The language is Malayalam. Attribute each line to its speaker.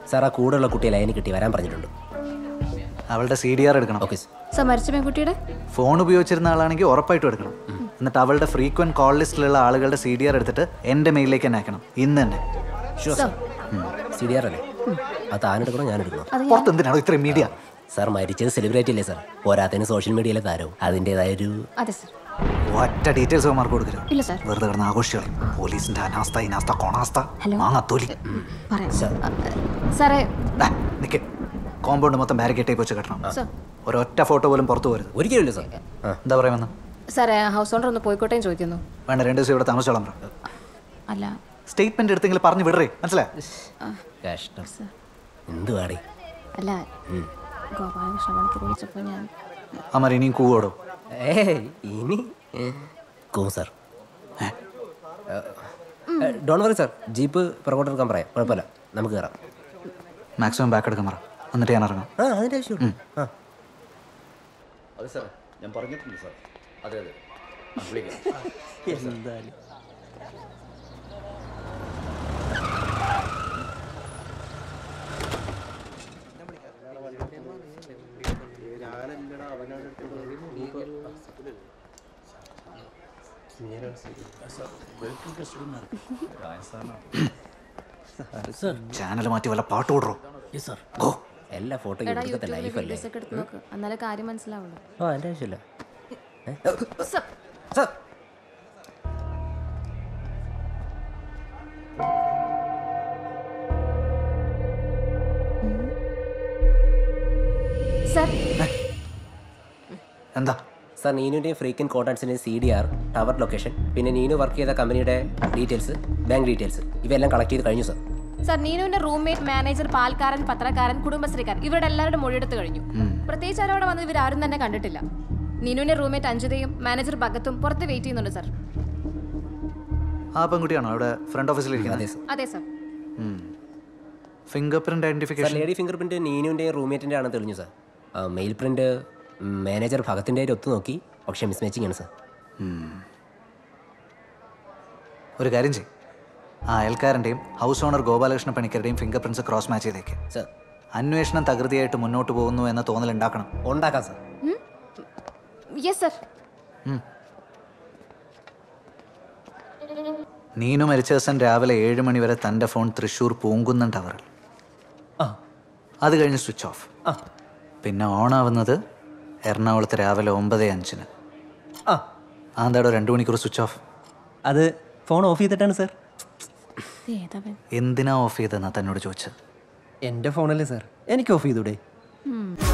Speaker 1: സാർ ആ കൂടെയുള്ള കുട്ടിയെ ലൈന് കിട്ടി വരാൻ പറഞ്ഞിട്ടുണ്ട്
Speaker 2: അവളുടെ സി ഡി ആർ എടുക്കണം
Speaker 1: ഓക്കെ
Speaker 3: സർ മരിച്ച പെൺകുട്ടിയുടെ
Speaker 2: ഫോൺ ഉപയോഗിച്ചിരുന്ന ആളാണെങ്കിൽ ഉറപ്പായിട്ടും എടുക്കണം എന്നിട്ട് അവളുടെ ഫ്രീക്വന്റ് കോൾ ലിസ്റ്റിലുള്ള ആളുകളുടെ സി ഡി ആർ എടുത്തിട്ട് എൻ്റെ മെയിലിലേക്ക് തന്നെ അയക്കണം ഇന്ന് തന്നെ
Speaker 3: സർ
Speaker 1: സി ഡി ആർ അല്ലേ അത് താനെടുക്കണോ ഞാൻ എടുക്കണോ
Speaker 2: പുറത്ത് എന്തിനാണോ ഇത്രയും മീഡിയ
Speaker 1: സാർ മരിച്ചത് സെലിബ്രേറ്റ് അല്ലേ സാർ പോരാത്തതിന് സോഷ്യൽ മീഡിയയിലെ താരവും അതിൻ്റെതായ ഒരു
Speaker 3: അതെ സർ
Speaker 2: ഒറ്റ ഡീറ്റെയിൽസ് മാർക്ക് കൊടുക്കരുത്
Speaker 3: ഇല്ല സർ
Speaker 2: വെറുതെ കിടന്ന് ആഘോഷികൾ പോലീസിന്റെ അനാസ്ഥ ഇനാസ്ഥ കോണാസ്ഥ
Speaker 3: ഹലോ.
Speaker 2: മാങ്ങത്തോലി
Speaker 3: പറയാം അ, സാറേ
Speaker 2: നിക്ക് കോമ്പൗണ്ട് മൊത്തം ബാരിക്കേറ്റ് വെച്ച് കെട്ടണം
Speaker 3: സർ
Speaker 2: ഒരൊറ്റ ഫോട്ടോ പോലും പുറത്തു പോരുത്
Speaker 1: ഒരിക്കലും ഇല്ല സാർ ആ
Speaker 2: എന്താ പറയുമെന്ന്
Speaker 3: സാറേ ഹൗസ് ഓണർ ഒന്ന് പോയിക്കോട്ടെയും ചോദിക്കുന്നു
Speaker 2: വേണ്ട രണ്ട് ദിവസം ഇവിടെ താമസിച്ചോളാം പറ
Speaker 3: അല്ല
Speaker 2: സ്റ്റേറ്റ്മെന്റ് എടുത്തെങ്കിൽ പറഞ്ഞു വിടറേ മനസ്സിലായി
Speaker 1: കഷ്ടം എന്ത് പാടി
Speaker 3: അല്ല ഗോപാലകൃഷ്ണ പണിക്കർ വിളിച്ചപ്പോൾ ഞാൻ
Speaker 2: അമർ ഇനിയും കൂവോടോ
Speaker 1: ഏയ് ഇനി കോ sir don't worry sir jeep പുറകോട്ട് എടുക്കാൻ പറയാം കുഴപ്പമില്ല നമുക്ക് കയറാം
Speaker 2: മാക്സിമം ബാക്ക് എടുക്കാൻ പറ എന്നിട്ട് ഞാൻ ഇറങ്ങാം
Speaker 1: ആ അതിൻ്റെ ആവശ്യമുള്ളൂ ആ
Speaker 4: അതെ സാർ ഞാൻ പറഞ്ഞിട്ടുണ്ട് സാർ അതെ അതെ ആ, വിളിക്കാം
Speaker 1: എന്തായാലും
Speaker 2: ചാനൽ മാറ്റി വല്ല പാട്ട് വിടറോ
Speaker 1: ഓ എല്ലാ ഫോട്ടോയും
Speaker 3: എടാ
Speaker 1: ഇവിടുത്തെ
Speaker 3: യൂട്യൂബിൽ
Speaker 1: ലൈഫല്ലേ
Speaker 3: വീഡിയോസ് ഒക്കെ എടുത്ത് നോക്ക് എന്നാലേ കാര്യം മനസ്സിലാവുള്ളൂ
Speaker 1: ആ എൻ്റെ ആവശ്യമില്ല
Speaker 3: സർ
Speaker 1: സാർ
Speaker 3: സർ
Speaker 2: എന്താ
Speaker 1: സാർ നീനുവിൻ്റെയും ഫ്രീക്കൻ കോൺടാക്ട്സിൻ്റെയും C D R tower location പിന്നെ നീനു വർക്ക് ചെയ്ത കമ്പനിയുടെ ഡീറ്റെയിൽസ് ബാങ്ക് ഡീറ്റെയിൽസ് ഇവയെല്ലാം കളക്ട് ചെയ്ത് കഴിഞ്ഞു സാർ
Speaker 3: സർ നീനുവിന്റെ റൂംമേറ്റ് മാനേജർ പാൽക്കാരൻ പത്രക്കാരൻ കുടുംബശ്രീക്കാരൻ ഇവരുടെ എല്ലാവരുടെ മൊഴിയെടുത്ത് കഴിഞ്ഞു പ്രത്യേകിച്ച് അവരവിടെ വന്നത് ഇവരാരും തന്നെ കണ്ടിട്ടില്ല നീനുവിന്റെ റൂംമേറ്റ് അഞ്ജുതയും മാനേജർ ഭഗത്തും പുറത്ത് വെയിറ്റ് ചെയ്യുന്നുണ്ട് സർ
Speaker 2: ആ പെൺകുട്ടിയാണോ അവിടെ ഫ്രണ്ട് ഓഫീസിൽ
Speaker 1: അതെ
Speaker 2: ഇരിക്കുന്നത്
Speaker 1: സാർ
Speaker 3: അതെ sir
Speaker 2: finger print
Speaker 1: sir
Speaker 2: identification
Speaker 1: lady finger print നീനുവിൻ്റെയും റൂംമേറ്റിൻ്റെ ആണ് തെളിഞ്ഞു സാർ മെയിൽ പ്രിന്റ് മാനേജർ ഭഗത്തിൻ്റെ ഒത്തു നോക്കി പക്ഷേ മിസ് മാച്ചിങ് ആണ് സാർ
Speaker 2: ഒരു കാര്യം ചെയ്യും ആ അയൽക്കാരൻ്റെയും ഹൗസ് ഓണർ ഗോപാലകൃഷ്ണ പണിക്കരുടെയും ഫിംഗർ പ്രിന്റ്സ് ക്രോസ് മാച്ച് ചെയ്തേക്ക്
Speaker 1: സാർ
Speaker 2: അന്വേഷണം തകൃതിയായിട്ട് മുന്നോട്ട് പോകുന്നു എന്ന തോന്നൽ ഉണ്ടാക്കണം
Speaker 1: ഉണ്ടാക്കാം സാർ
Speaker 3: യെസ് സർ
Speaker 2: നീനു മരിച്ച ദിവസം രാവിലെ ഏഴ് മണി വരെ തൻ്റെ ഫോൺ തൃശ്ശൂർ പൂങ്കുന്നം ടവറിൽ
Speaker 1: ആ
Speaker 2: അത് കഴിഞ്ഞ് സ്വിച്ച് ഓഫ്
Speaker 1: ആ
Speaker 2: പിന്നെ ഓൺ ആവുന്നത് എറണാകുളത്ത് രാവിലെ ഒമ്പത് അഞ്ചിന്
Speaker 5: ആ
Speaker 2: ആ എന്താടോ രണ്ട് മണിക്കൂർ സ്വിച്ച് ഓഫ്
Speaker 5: അത് ഫോൺ ഓഫ് ചെയ്തിട്ടാണ് സാർ
Speaker 3: ഏതാ
Speaker 2: എന്തിനാ ഓഫ് ചെയ്തെന്നാ തന്നോട് ചോദിച്ചത്
Speaker 5: എൻ്റെ ഫോണല്ലേ സാർ എനിക്ക് ഓഫ് ചെയ്തൂടെ
Speaker 3: ഉം.